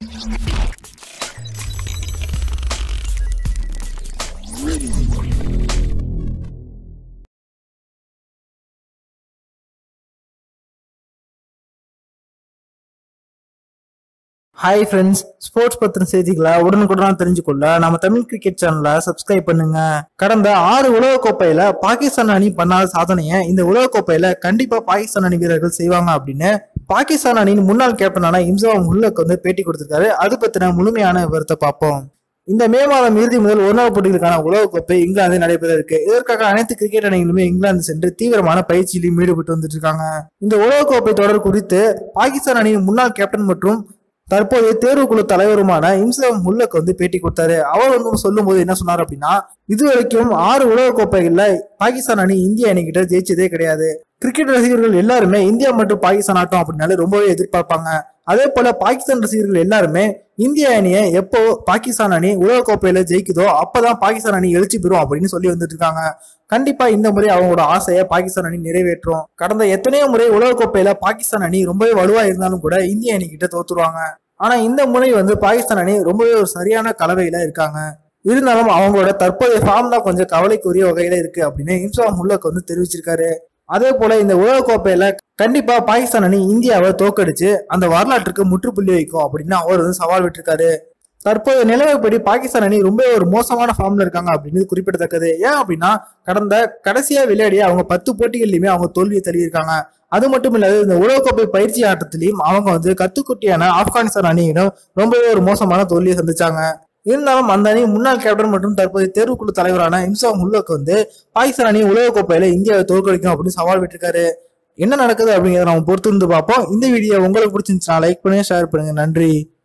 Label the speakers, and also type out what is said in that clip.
Speaker 1: hi friends sports பத்தின செய்திகளை உடனுக்குடன் தெரிஞ்சுக்கொள்ள நம்ம தமிழ் கிரிக்கெட் சேனலை சப்ஸ்கிரைப் பண்ணுங்க கடந்த ஆறு உலகக்கோப்பையில பாகிஸ்தான் அணி பண்ணாத சாதனையை இந்த உலகக்கோப்பையில கண்டிப்பா பாகிஸ்தான் அணி வீரர்கள் செய்வாங்க அப்படின்னு பாகிஸ்தான் அணியின் முன்னாள் கேப்டனான இம்சாம் உல்லக் வந்து பேட்டி கொடுத்திருக்காரு அது பத்தின முழுமையான விவரத்தை பார்ப்போம் இந்த மே மாதம் இறுதி முதல் ஒரு நாள் போட்டிகளுக்கான உலகக்கோப்பை இங்கிலாந்து நடைபெற இருக்கு இதற்காக அனைத்து கிரிக்கெட் அணிகளுமே இங்கிலாந்து சென்று தீவிரமான பயிற்சியிலும் ஈடுபட்டு வந்துட்டு இருக்காங்க இந்த உலகக்கோப்பை தொடர் குறித்து பாகிஸ்தான் அணியின் முன்னாள் கேப்டன் மற்றும் தற்போது தேர்வுக்குழு தலைவருமான இம்சம் முல்லக் வந்து பேட்டி கொடுத்தாரு அவர் வந்து சொல்லும்போது என்ன சொன்னார் அப்படின்னா இது வரைக்கும் ஆறு உலக கோப்பைகள்ல பாகிஸ்தான் அணி இந்திய அணி கிட்ட ஜெயிச்சதே கிடையாது கிரிக்கெட் ரசிகர்கள் எல்லாருமே இந்தியா மற்றும் பாகிஸ்தான் ஆட்டம் அப்படின்னாலே ரொம்பவே எதிர்பார்ப்பாங்க அதே போல பாகிஸ்தான் ரசிகர்கள் எல்லாருமே இந்திய அணியை எப்போ பாகிஸ்தான் அணி உலக கோப்பையில ஜெயிக்குதோ அப்பதான் பாகிஸ்தான் அணி எழுச்சி பெறும் அப்படின்னு சொல்லி வந்துட்டு இருக்காங்க கண்டிப்பா இந்த முறை அவங்களோட ஆசையை பாகிஸ்தான் அணி நிறைவேற்றும் கடந்த எத்தனையோ முறை உலக கோப்பையில பாகிஸ்தான் அணி ரொம்பவே வலுவா இருந்தாலும் கூட இந்திய அணி கிட்ட தோத்துருவாங்க ஆனா இந்த முறை வந்து பாகிஸ்தான் அணி ரொம்பவே ஒரு சரியான கலவையில இருக்காங்க இருந்தாலும் அவங்களோட தற்போதைய ஃபார்ம் தான் கொஞ்சம் கவலைக்குரிய வகையில இருக்கு அப்படின்னு இம்சாம் முல்லக் வந்து தெரிவிச்சிருக்காரு அதே போல இந்த உலக கோப்பையில கண்டிப்பா பாகிஸ்தான் அணி இந்தியாவை தோக்கடிச்சு அந்த வரலாற்றுக்கு முற்றுப்புள்ளி வைக்கும் அப்படின்னு அவர் வந்து சவால் விட்டிருக்காரு தற்போது நிலவைப்படி பாகிஸ்தான் அணி ரொம்ப ஒரு மோசமான ஃபார்ம்ல இருக்காங்க அப்படின்னு குறிப்பிடத்தக்கது ஏன் அப்படின்னா கடந்த கடைசியா விளையாடிய அவங்க பத்து போட்டிகள்லயுமே அவங்க தோல்வியை தள்ளியிருக்காங்க அது மட்டும் இல்லாத இந்த உலகக்கோப்பை பயிற்சி ஆட்டத்திலையும் அவங்க வந்து கத்துக்குட்டியான ஆப்கானிஸ்தான் அணியிடம் ரொம்பவே ஒரு மோசமான தோல்வியை சந்திச்சாங்க இருந்தாலும் அந்த அணி முன்னாள் கேப்டன் மற்றும் தற்போதைய தேர்வுக்குழு தலைவரான இம்சாம் உல்லக் வந்து பாகிஸ்தான் அணி உலகக்கோப்பையில இந்தியாவை தோற்கடிக்கும் அப்படின்னு சவால் விட்டிருக்காரு என்ன நடக்குது அப்படிங்கிறத நம்ம பொறுத்து இருந்து பார்ப்போம் இந்த வீடியோ உங்களுக்கு பிடிச்சிருந்துச்சுன்னா லைக் பண்ணுங்க ஷேர் பண்ணுங்க நன்றி